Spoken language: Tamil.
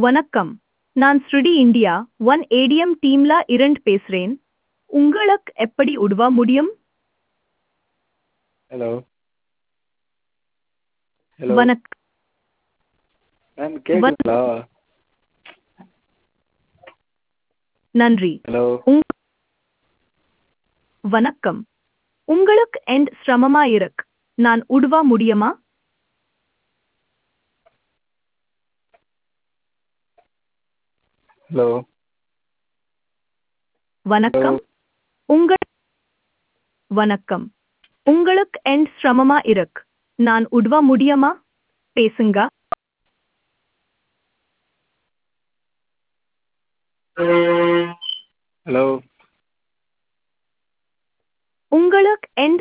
வணக்கம் நான் ஸ்ருடி இந்தியா ஒன் ஏடிஎம் டீம்ல இரண்டு பேசுறேன் உங்களுக்கு எப்படி உதவ முடியும் ஹலோ ஹலோ வணக்கம் மேம் கேட்குதுங்களா நன்றி ஹலோ உங் வணக்கம் உங்களுக்கு எண்ட் சிரமமா இருக்கு நான் உதவ முடியுமா ஹலோ வணக்கம் உங்கள் வணக்கம் உங்களுக்கு எண்ட் சிரமமா இருக்கு நான் உதவ முடியுமா பேசுங்க ஹலோ உங்களுக்கு எண்ட்